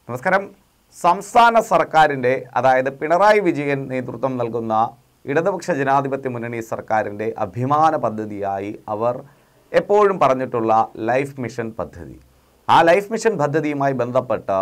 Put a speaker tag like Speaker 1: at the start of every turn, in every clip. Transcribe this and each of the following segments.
Speaker 1: നമസ്കാരം സംസ്ഥാന സർക്കാരിൻ്റെ അതായത് പിണറായി വിജയൻ നേതൃത്വം നൽകുന്ന ഇടതുപക്ഷ ജനാധിപത്യ മുന്നണി സർക്കാരിൻ്റെ അഭിമാന പദ്ധതിയായി അവർ എപ്പോഴും പറഞ്ഞിട്ടുള്ള ലൈഫ് മിഷൻ പദ്ധതി ആ ലൈഫ് മിഷൻ പദ്ധതിയുമായി ബന്ധപ്പെട്ട്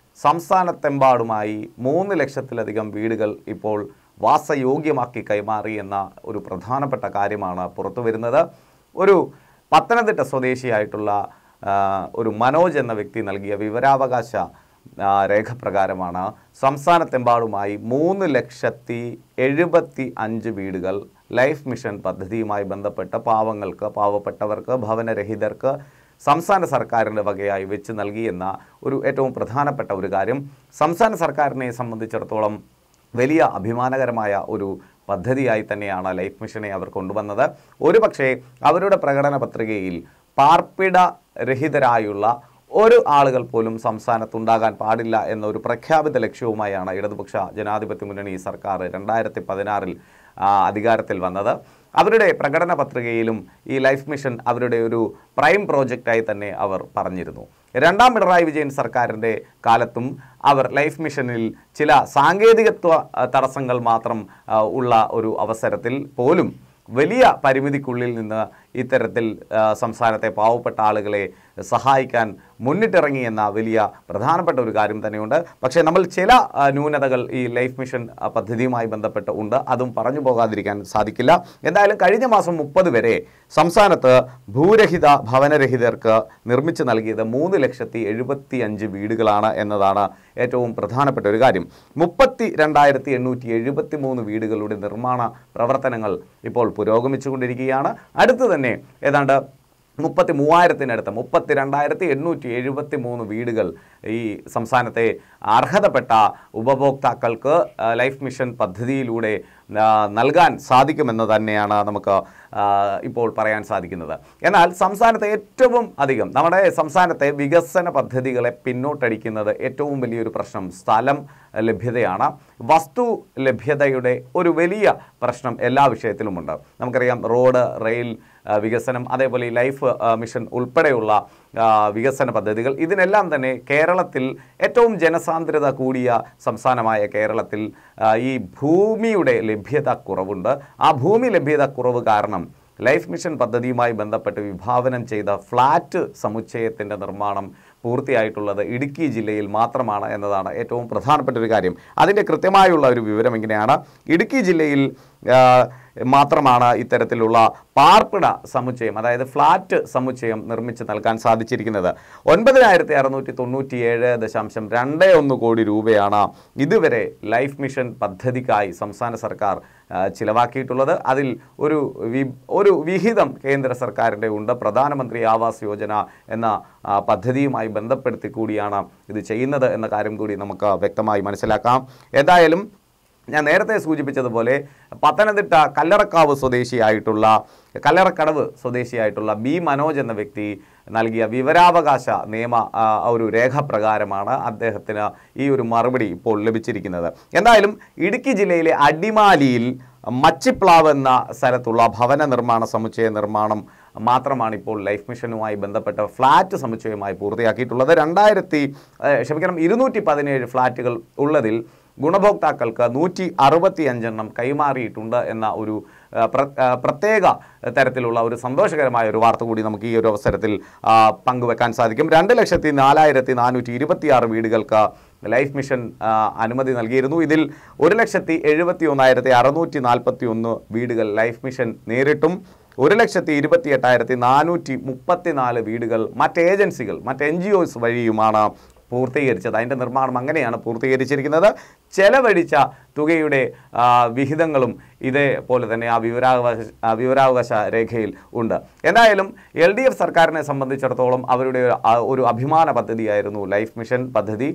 Speaker 1: സംസ്ഥാനത്തെമ്പാടുമായി മൂന്ന് ലക്ഷത്തിലധികം വീടുകൾ ഇപ്പോൾ വാസയോഗ്യമാക്കി കൈമാറി എന്ന ഒരു പ്രധാനപ്പെട്ട കാര്യമാണ് പുറത്തു വരുന്നത് ഒരു പത്തനംതിട്ട സ്വദേശിയായിട്ടുള്ള ആ, ഒരു മനോജ് എന്ന വ്യക്തി നൽകിയ വിവരാവകാശ ആ, രേഖപ്രകാരമാണ് സംസ്ഥാനത്തെമ്പാടുമായി മൂന്ന് ലക്ഷത്തി എഴുപത്തി അഞ്ച് വീടുകൾ ലൈഫ് മിഷൻ പദ്ധതിയുമായി ബന്ധപ്പെട്ട പാവങ്ങൾക്ക് പാവപ്പെട്ടവർക്ക് ഭവനരഹിതർക്ക് സംസ്ഥാന സർക്കാരിൻ്റെ വകയായി വെച്ച് നൽകി എന്ന ഒരു ഏറ്റവും പ്രധാനപ്പെട്ട ഒരു കാര്യം സംസ്ഥാന സർക്കാരിനെ സംബന്ധിച്ചിടത്തോളം വലിയ അഭിമാനകരമായ ഒരു പദ്ധതിയായി തന്നെയാണ് ലൈഫ് മിഷനെ അവർ കൊണ്ടുവന്നത് ഒരു പക്ഷേ അവരുടെ പ്രകടന പത്രികയിൽ പാർപ്പിട രഹിതരായുള്ള ഒരു ആളുകൾ പോലും സംസ്ഥാനത്തുണ്ടാകാൻ പാടില്ല എന്ന ഒരു പ്രഖ്യാപിത ലക്ഷ്യവുമായാണ് ഇടതുപക്ഷ ജനാധിപത്യ മുന്നണി സർക്കാർ രണ്ടായിരത്തി പതിനാറിൽ അധികാരത്തിൽ വന്നത് അവരുടെ പ്രകടന പത്രികയിലും ഈ ലൈഫ് മിഷൻ അവരുടെ ഒരു പ്രൈം പ്രോജക്റ്റായി തന്നെ അവർ പറഞ്ഞിരുന്നു രണ്ടാം പിണറായി വിജയൻ സർക്കാരിൻ്റെ കാലത്തും അവർ ലൈഫ് മിഷനിൽ ചില സാങ്കേതികത്വ ആ, തടസ്സങ്ങൾ മാത്രം ആ, ഉള്ള ഒരു അവസരത്തിൽ പോലും വലിയ പരിമിതിക്കുള്ളിൽ നിന്ന് ഇത്തരത്തിൽ ആ, സംസ്ഥാനത്തെ പാവപ്പെട്ട ആളുകളെ സഹായിക്കാൻ മുന്നിട്ടിറങ്ങി എന്ന വലിയ പ്രധാനപ്പെട്ട ഒരു കാര്യം തന്നെയുണ്ട് പക്ഷേ നമ്മൾ ചില ആ, ന്യൂനതകൾ ഈ ലൈഫ് മിഷൻ ആ, പദ്ധതിയുമായി ബന്ധപ്പെട്ട് ഉണ്ട് അതും പറഞ്ഞു പോകാതിരിക്കാൻ സാധിക്കില്ല എന്തായാലും കഴിഞ്ഞ മാസം മുപ്പത് വരെ സംസ്ഥാനത്ത് ഭൂരഹിത ഭവനരഹിതർക്ക് നിർമ്മിച്ച് നൽകിയത് മൂന്ന് ലക്ഷത്തി എഴുപത്തി അഞ്ച് വീടുകളാണ് എന്നതാണ് ഏറ്റവും പ്രധാനപ്പെട്ട ഒരു കാര്യം മുപ്പത്തി രണ്ടായിരത്തി എണ്ണൂറ്റി എഴുപത്തി മൂന്ന് വീടുകളുടെ നിർമ്മാണ പ്രവർത്തനങ്ങൾ ഇപ്പോൾ പുരോഗമിച്ചുകൊണ്ടിരിക്കുകയാണ് അടുത്ത് തന്നെ ഏതാണ്ട് മുപ്പത്തി മൂവായിരത്തിനടുത്ത് മുപ്പത്തി രണ്ടായിരത്തി എണ്ണൂറ്റി എഴുപത്തി മൂന്ന് വീടുകൾ ഈ സംസ്ഥാനത്തെ അർഹതപ്പെട്ട ഉപഭോക്താക്കൾക്ക് ആ, ലൈഫ് മിഷൻ പദ്ധതിയിലൂടെ ആ, നൽകാൻ സാധിക്കുമെന്ന് തന്നെയാണ് നമുക്ക് ആ, ഇപ്പോൾ പറയാൻ സാധിക്കുന്നത് എന്നാൽ സംസ്ഥാനത്തെ ഏറ്റവും അധികം നമ്മുടെ സംസ്ഥാനത്തെ വികസന പദ്ധതികളെ പിന്നോട്ടടിക്കുന്നത് ഏറ്റവും വലിയൊരു പ്രശ്നം സ്ഥലം ലഭ്യതയാണ് വസ്തു ലഭ്യതയുടെ ഒരു വലിയ പ്രശ്നം എല്ലാ വിഷയത്തിലുമുണ്ട് നമുക്കറിയാം റോഡ് റെയിൽ ആ, വികസനം അതേപോലെ ഈ ലൈഫ് ആ, മിഷൻ ഉൾപ്പെടെയുള്ള ആ, വികസന പദ്ധതികൾ ഇതിനെല്ലാം തന്നെ കേരളത്തിൽ ഏറ്റവും ജനസാന്ദ്രത കൂടിയ സംസ്ഥാനമായ കേരളത്തിൽ ആ, ഈ ഭൂമിയുടെ ലഭ്യത കുറവുണ്ട് ആ ഭൂമി ലഭ്യത കുറവ് കാരണം ലൈഫ് മിഷൻ പദ്ധതിയുമായി ബന്ധപ്പെട്ട് വിഭാവനം ചെയ്ത ഫ്ലാറ്റ് സമുച്ചയത്തിൻ്റെ നിർമ്മാണം പൂർത്തിയായിട്ടുള്ളത് ഇടുക്കി ജില്ലയിൽ മാത്രമാണ് എന്നതാണ് ഏറ്റവും പ്രധാനപ്പെട്ട ഒരു കാര്യം അതിൻ്റെ കൃത്യമായുള്ള ഒരു വിവരം ഇങ്ങനെയാണ് ഇടുക്കി ജില്ലയിൽ ആ, മാത്രമാണ് ഇത്തരത്തിലുള്ള പാർപ്പിട സമുച്ചയം അതായത് ഫ്ലാറ്റ് സമുച്ചയം നിർമ്മിച്ച് നൽകാൻ സാധിച്ചിരിക്കുന്നത് ഒൻപതിനായിരത്തി അറുന്നൂറ്റി തൊണ്ണൂറ്റി ഏഴ് ദശാംശം രണ്ട് ഒന്ന് കോടി രൂപയാണ് ഇതുവരെ ലൈഫ് മിഷൻ പദ്ധതിക്കായി സംസ്ഥാന സർക്കാർ ആ, ചിലവാക്കിയിട്ടുള്ളത് അതിൽ ഒരു വി ഒരു വിഹിതം കേന്ദ്ര സർക്കാരിൻ്റെ ഉണ്ട് പ്രധാനമന്ത്രി ആവാസ് യോജന എന്ന ആ, പദ്ധതിയുമായി ബന്ധപ്പെടുത്തി കൂടിയാണ് ഇത് ചെയ്യുന്നത് എന്ന കാര്യം കൂടി നമുക്ക് വ്യക്തമായി മനസ്സിലാക്കാം ഏതായാലും ഞാൻ നേരത്തെ സൂചിപ്പിച്ചതുപോലെ പത്തനംതിട്ട കല്ലറക്കാവ് സ്വദേശിയായിട്ടുള്ള കല്ലറക്കടവ് സ്വദേശിയായിട്ടുള്ള ബി മനോജ് എന്ന വ്യക്തി നൽകിയ വിവരാവകാശ നിയമ ആ, ഒരു രേഖ പ്രകാരമാണ് അദ്ദേഹത്തിന് ഈ ഒരു മറുപടി ഇപ്പോൾ ലഭിച്ചിരിക്കുന്നത് എന്തായാലും ഇടുക്കി ജില്ലയിലെ അടിമാലിയിൽ മച്ചിപ്ലാവ് എന്ന സ്ഥലത്തുള്ള ഭവന നിർമ്മാണ സമുച്ചയ നിർമ്മാണം മാത്രമാണ് ഇപ്പോൾ ലൈഫ് മിഷനുമായി ബന്ധപ്പെട്ട ഫ്ലാറ്റ് സമുച്ചയമായി പൂർത്തിയാക്കിയിട്ടുള്ളത് രണ്ടായിരത്തി ഏഹ്, ക്ഷമിക്കണം ഇരുന്നൂറ്റി പതിനേഴ് ഫ്ലാറ്റുകൾ ഉള്ളതിൽ ഗുണഭോക്താക്കൾക്ക് നൂറ്റി അറുപത്തി അഞ്ചെണ്ണം കൈമാറിയിട്ടുണ്ട് എന്ന ഒരു ആ, പ്ര- ആ, പ്രത്യേക തരത്തിലുള്ള ഒരു സന്തോഷകരമായ ഒരു വാർത്ത കൂടി നമുക്ക് ഈ ഒരു അവസരത്തിൽ ആ, പങ്കുവെക്കാൻ സാധിക്കും രണ്ട് ലക്ഷത്തി നാലായിരത്തി നാനൂറ്റി ഇരുപത്തിയാറ് വീടുകൾക്ക് ലൈഫ് മിഷൻ ആ, അനുമതി നൽകിയിരുന്നു ഇതിൽ ഒരു ലക്ഷത്തി എഴുപത്തി ഒന്നായിരത്തി അറുന്നൂറ്റി നാൽപ്പത്തി ഒന്ന് വീടുകൾ ലൈഫ് മിഷൻ നേരിട്ടും ഒരു ലക്ഷത്തി ഇരുപത്തി എട്ടായിരത്തി നാനൂറ്റി മുപ്പത്തിനാല് വീടുകൾ മറ്റ് ഏജൻസികൾ മറ്റ് എൻ ജി ഒസ് വഴിയുമാണ് പൂർത്തീകരിച്ചത് അതിൻ്റെ നിർമ്മാണം അങ്ങനെയാണ് പൂർത്തീകരിച്ചിരിക്കുന്നത് ചെലവഴിച്ച തുകയുടെ ആ, വിഹിതങ്ങളും ഇതേപോലെ തന്നെ ആ വിവരാവകാശ ആ വിവരാവകാശ രേഖയിൽ ഉണ്ട് എന്തായാലും എൽ ഡി എഫ് സർക്കാരിനെ സംബന്ധിച്ചിടത്തോളം അവരുടെ ഒരു, ആ, ഒരു അഭിമാന പദ്ധതിയായിരുന്നു ലൈഫ് മിഷൻ പദ്ധതി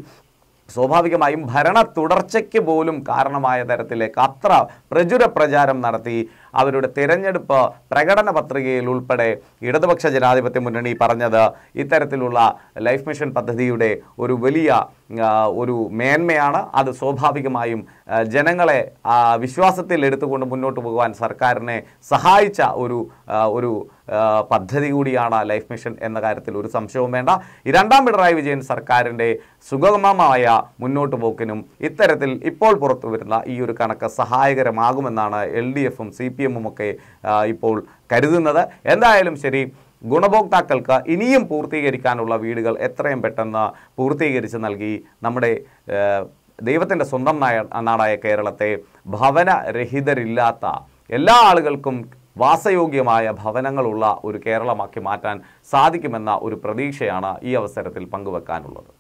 Speaker 1: സ്വാഭാവികമായും ഭരണ തുടർച്ചയ്ക്ക് പോലും കാരണമായ തരത്തിലേക്ക് അത്ര പ്രചുര പ്രചാരം നടത്തി അവരുടെ തിരഞ്ഞെടുപ്പ് പ്രകടന പത്രികയിൽ ഉൾപ്പെടെ ഇടതുപക്ഷ ജനാധിപത്യ മുന്നണി പറഞ്ഞത് ഇത്തരത്തിലുള്ള ലൈഫ് മിഷൻ പദ്ധതിയുടെ ഒരു വലിയ ആ, ഒരു മേന്മയാണ് അത് സ്വാഭാവികമായും ആ, ജനങ്ങളെ ആ, വിശ്വാസത്തിൽ എടുത്തുകൊണ്ട് മുന്നോട്ട് പോകുവാൻ സർക്കാരിനെ സഹായിച്ച ഒരു ആ, ഒരു ആ, പദ്ധതി കൂടിയാണ് ലൈഫ് മിഷൻ എന്ന കാര്യത്തിൽ ഒരു സംശയവും വേണ്ട ഈ രണ്ടാം പിണറായി വിജയൻ സർക്കാരിൻ്റെ സുഗമമായ മുന്നോട്ട് പോക്കിനും ഇത്തരത്തിൽ ഇപ്പോൾ പുറത്തു വരുന്ന ഈ ഒരു കണക്ക് സഹായകരമാകുമെന്നാണ് എൽ ഡി എഫും സി പി എമ്മും ഒക്കെ ആ, ഇപ്പോൾ കരുതുന്നത് എന്തായാലും ശരി ഗുണഭോക്താക്കൾക്ക് ഇനിയും പൂർത്തീകരിക്കാനുള്ള വീടുകൾ എത്രയും പെട്ടെന്ന് പൂർത്തീകരിച്ച് നൽകി നമ്മുടെ ഏഹ്, ദൈവത്തിൻ്റെ സ്വന്തം നായ- നാടായ കേരളത്തെ ഭവനരഹിതരില്ലാത്ത എല്ലാ ആളുകൾക്കും വാസയോഗ്യമായ ഭവനങ്ങളുള്ള ഒരു കേരളമാക്കി മാറ്റാൻ സാധിക്കുമെന്ന ഒരു പ്രതീക്ഷയാണ് ഈ അവസരത്തിൽ പങ്കുവെക്കാനുള്ളത്